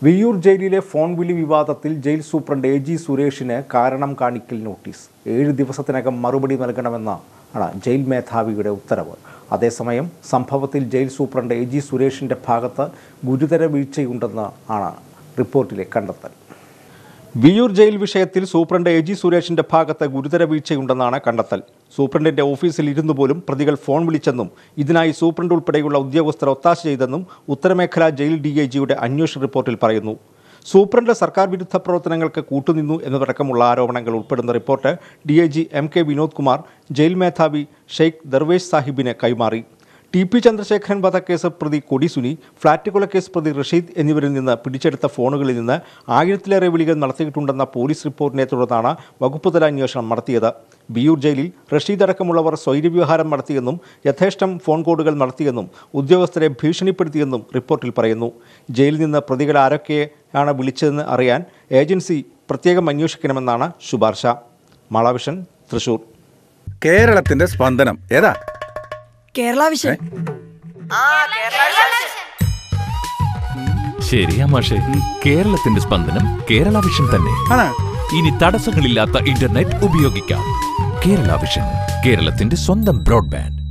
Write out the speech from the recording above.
വിയ്യൂർ ജയിലിലെ ഫോൺ വിളി വിവാദത്തിൽ ജയിൽ സൂപ്രണ്ട് എ ജി സുരേഷിന് കാരണം കാണിക്കൽ നോട്ടീസ് ഏഴ് ദിവസത്തിനകം മറുപടി നൽകണമെന്ന ആണ് ജയിൽ മേധാവിയുടെ ഉത്തരവ് അതേസമയം സംഭവത്തിൽ ജയിൽ സൂപ്രണ്ട് എ ജി സുരേഷിൻ്റെ ഭാഗത്ത് ഗുരുതര വീഴ്ചയുണ്ടെന്ന് ആണ് റിപ്പോർട്ടിലെ കണ്ടെത്തൽ വിയൂർ ജയിൽ വിഷയത്തിൽ സൂപ്രണ്ട് എ ജി സുരേഷിന്റെ ഭാഗത്ത് ഗുരുതര വീഴ്ചയുണ്ടെന്നാണ് കണ്ടെത്തൽ സൂപ്രണ്ടിന്റെ ഓഫീസിൽ ഇരുന്നു പോലും പ്രതികൾ ഫോൺ വിളിച്ചെന്നും ഇതിനായി സൂപ്രണ്ട് ഉൾപ്പെടെയുള്ള ഉദ്യോഗസ്ഥർ ഒത്താശ ചെയ്തെന്നും ഉത്തരമേഖലാ ജയിൽ ഡി ഐ ജിയുടെ അന്വേഷണ റിപ്പോർട്ടിൽ പറയുന്നു സൂപ്രണ്ട് സർക്കാർ വിരുദ്ധ പ്രവർത്തനങ്ങൾക്ക് കൂട്ടുനിന്നു എന്നതടക്കമുള്ള ആരോപണങ്ങൾ ഉൾപ്പെടുന്ന report D I G M K Vinod Kumar jail മേധാവി ഷെയ്ഖ് ദർവേഷ് സാഹിബിന് കൈമാറി ടി പി ചന്ദ്രശേഖരൻ വധക്കേസ് പ്രതി കൊടിസുനി ഫ്ളാറ്റ് കൊലക്കേസ് പ്രതി റഷീദ് എന്നിവരിൽ നിന്ന് പിടിച്ചെടുത്ത ഫോണുകളിൽ നിന്ന് ആയിരത്തിലേറെ വിളികൾ നടത്തിയിട്ടുണ്ടെന്ന പോലീസ് റിപ്പോർട്ടിനെ തുടർന്നാണ് വകുപ്പുതല അന്വേഷണം നടത്തിയത് ബിയൂർ ജയിലിൽ റഷീദ് അടക്കമുള്ളവർ സ്വൈര്യവ്യവഹാരം നടത്തിയെന്നും യഥേഷ്ടം ഫോൺ കോളുകൾ നടത്തിയെന്നും ഉദ്യോഗസ്ഥരെ ഭീഷണിപ്പെടുത്തിയെന്നും റിപ്പോർട്ടിൽ പറയുന്നു ജയിലിൽ നിന്ന് പ്രതികൾ ആരൊക്കെയാണ് വിളിച്ചതെന്ന് അറിയാൻ ഏജൻസി പ്രത്യേകം അന്വേഷിക്കണമെന്നാണ് ശുപാർശ മാളാവിഷൻ തൃശൂർ കേരളത്തിന്റെ സ്പന്ദനം ഏതാ കേരള വിഷൻ ശരിയാ മാഷെ കേരളത്തിന്റെ സ്പന്ദനം കേരള വിഷൻ തന്നെ ആണ് ഇനി തടസ്സങ്ങളില്ലാത്ത ഇന്റർനെറ്റ് ഉപയോഗിക്കാം കേരള വിഷൻ കേരളത്തിന്റെ സ്വന്തം ബ്രോഡ്ബാൻഡ്